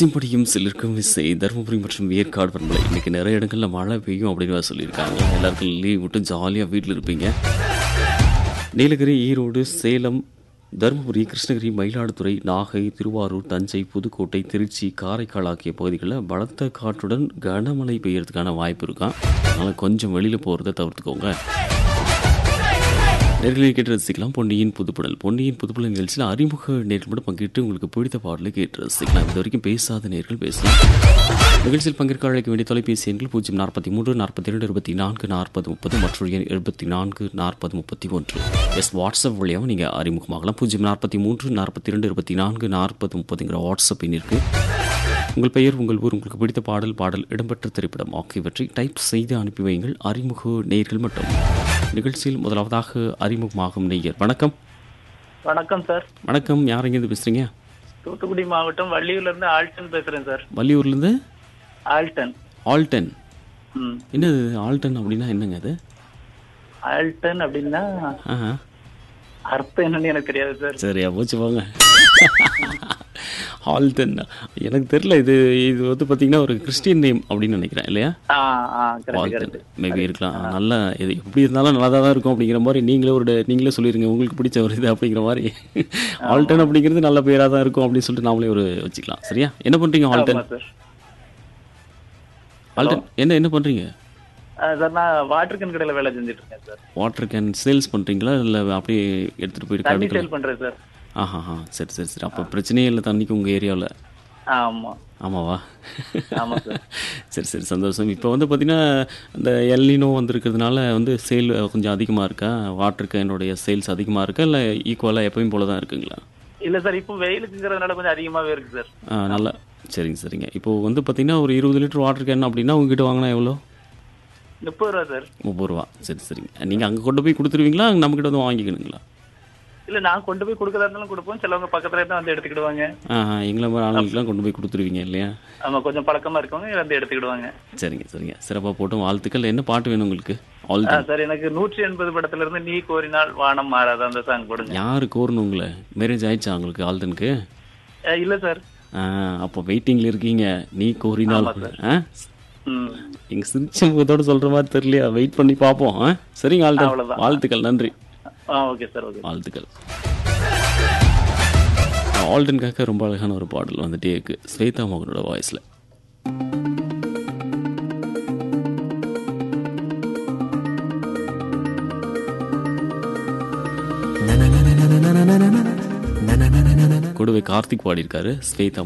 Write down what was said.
சிம்படியும் சிலருக்கும் விசை தருமபுரி மற்றும் ஏற்காடு பண்பலை இன்னைக்கு நிறைய இடங்கள்ல மழை பெய்யும் அப்படின்னு வேற சொல்லியிருக்காங்க எல்லாருக்கும் லீவ் விட்டு ஜாலியாக வீட்டில் இருப்பீங்க நீலகிரி ஈரோடு சேலம் தருமபுரி கிருஷ்ணகிரி மயிலாடுதுறை நாகை திருவாரூர் தஞ்சை புதுக்கோட்டை திருச்சி காரைக்கால் ஆகிய பகுதிகளில் பலத்த காற்றுடன் கனமழை பெய்யறதுக்கான வாய்ப்பு இருக்கான் அதனால் கொஞ்சம் வெளியில் போகிறத தவிர்த்துக்கோங்க நேர்களை கேட்டு ரசிக்கலாம் பொன்னியின் புதுப்புடல் பொன்னியின் புதுப்புடல் நிகழ்ச்சியில் அறிமுக நேர்கள் மட்டும் பங்கிட்டு உங்களுக்கு பிடித்த பாடலை கேட்டு ரசிக்கலாம் இது வரைக்கும் பேசாத நேர்கள் பேசலாம் நிகழ்ச்சியில் பங்கேற்க அழைக்க வேண்டிய தொலைபேசி எண்கள் பூஜ்ஜியம் நாற்பத்தி மூன்று நாற்பத்தி ரெண்டு இருபத்தி நான்கு நாற்பது முப்பது மற்றும் எண் எழுபத்தி நான்கு நாற்பது முப்பத்தி ஒன்று எஸ் வாட்ஸ்அப் வழியாகவும் நீங்கள் அறிமுகமாகலாம் பூஜ்ஜியம் நாற்பத்தி மூன்று நாற்பத்தி ரெண்டு இருபத்தி நான்கு நாற்பது முப்பதுங்கிற வாட்ஸ்அப் எண்ணிற்கு உங்கள் பெயர் உங்கள் ஊர் உங்களுக்கு பிடித்த பாடல் பாடல் இடம்பெற்ற திரைப்படம் ஆகியவற்றை டைப் செய்து அனுப்பி வையுங்கள் அறிமுக நேயர்கள் மட்டும் நிகழ்ச்சியில் முதலாவதாக அறிமுகமாகும் நேயர் வணக்கம் வணக்கம் சார் வணக்கம் யார் எங்கேருந்து பேசுறீங்க தூத்துக்குடி மாவட்டம் வள்ளியூர்ல இருந்து ஆல்டன் பேசுறேன் சார் வள்ளியூர்லேருந்து ஆல்டன் ஆல்டன் ம் என்னது ஆல்டன் அப்படின்னா என்னங்க அது ஆல்டன் அப்படின்னா ஆஹா அர்த்தம் என்னன்னு எனக்கு தெரியாது சார் சரியா போச்சு போங்க ஆல்டன் எனக்கு தெரியல இது இது வந்து பார்த்தீங்கன்னா ஒரு கிறிஸ்டியன் நேம் அப்படின்னு நினைக்கிறேன் இல்லையா ஆ ஆ கரெக்ட் ஆல்டன் கரெக்ட் மேபி இருக்கலாம் நல்லா இது எப்படி இருந்தாலும் நல்லா தான் இருக்கும் அப்படிங்கிற மாதிரி நீங்களே ஒரு நீங்களே சொல்லிருங்க உங்களுக்கு பிடிச்ச ஒரு இது அப்படிங்கிற மாதிரி ஆல்டன் அப்படிங்கிறது நல்ல பேராக தான் இருக்கும் அப்படின்னு சொல்லிட்டு நாமளே ஒரு வச்சுக்கலாம் சரியா என்ன பண்ணுறீங்க ஆல்டன் ஆமா சார் ஆல்டன் என்ன என்ன பண்ணுறீங்க ஆ, சார் நான் வாட்டர் கேன் கடையில வேலை செஞ்சுட்டு இருக்கேன் சார் வாட்டர் கேன் சேல்ஸ் பண்ணுறீங்களா இல்லை அப்படியே எடுத்துகிட்டு போயிட்டு தண்ணி கடைக்கலாம் சேல் பண்றேன் சார் ஆஹா ஆ சரி சரி சரி அப்போ பிரச்சனையே இல்லை தண்ணிக்கு உங்கள் ஏரியாவில் ஆமா ஆமாவா ஆமா சார் சரி சரி சந்தோஷம் இப்போ வந்து பார்த்தீங்கன்னா இந்த எல்லினோ வந்திருக்கிறதுனால வந்து சேல் கொஞ்சம் அதிகமாக இருக்கா வாட்டர் கேனுடைய சேல்ஸ் அதிகமாக இருக்கா இல்லை ஈக்குவலாக எப்பயும் போல தான் இருக்குங்களா இல்ல சார் இப்போ வெயிலுக்குங்கிறதுனால கொஞ்சம் அதிகமாவே இருக்கு சார் ஆ நல்லா சரிங்க சரிங்க இப்போ வந்து பார்த்தீங்கன்னா ஒரு இருபது லிட்டர் வாட்டர் கேன் அப்படின்னா உங்ககிட்ட வாங்கினா எவ்வளோ முப்பது ரூபா சார் முப்பது ரூபா சரி சரிங்க நீங்கள் அங்கே கொண்டு போய் கொடுத்துருவீங்களா நம்மக்கிட்ட வந்து வாங்கிக்கணுங்களா இல்ல நான் கொண்டு போய் கொடுக்கறதா இருந்தாலும் கொடுப்போம் சிலவங்க பக்கத்துல தான் வந்து எடுத்துக்கிடுவாங்க ஆ ஆ, எங்களை மாதிரி ஆளுங்களுக்குலாம் கொண்டு போய் கொடுத்துருவீங்க இல்லையா ஆமா கொஞ்சம் பழக்கமா இருக்கவங்க வந்து எடுத்துக்கிடுவாங்க சரிங்க சரிங்க சிறப்பாக போட்டும் வாழ்த்துக்கள் என்ன பாட்டு வேணும் உங்களுக்கு ஆல் ஆ, சார் எனக்கு நூற்றி எண்பது படத்துல இருந்து நீ கோரினால் வானம் மாறாத அந்த சாங் போடுங்க யாரு கோரணும் உங்களை மேரேஜ் ஆயிடுச்சா உங்களுக்கு ஆல்டனுக்கு ஆ, இல்ல சார் ஆ, அப்போ வெயிட்டிங்ல இருக்கீங்க நீ கோரினால் ஆ ம் எங்க சிரிச்ச முகத்தோட சொல்ற மாதிரி தெரியலையா வெயிட் பண்ணி பார்ப்போம் ஆ? சரிங்க ஆல்டன் அவ்வளவுதான். வாழ்த்துக்கள் நன்றி ஆ ஓகே சார் ஓகே வாழ்த்துக்கள் ஆல்டனுக்காக ரொம்ப அழகான ஒரு பாடல் வந்துட்டே இருக்கு ஸ்வேதா மோகனோட வாய்ஸ்ல கூடவே கார்த்திக் பாடியிருக்காரு ஸ்வேதா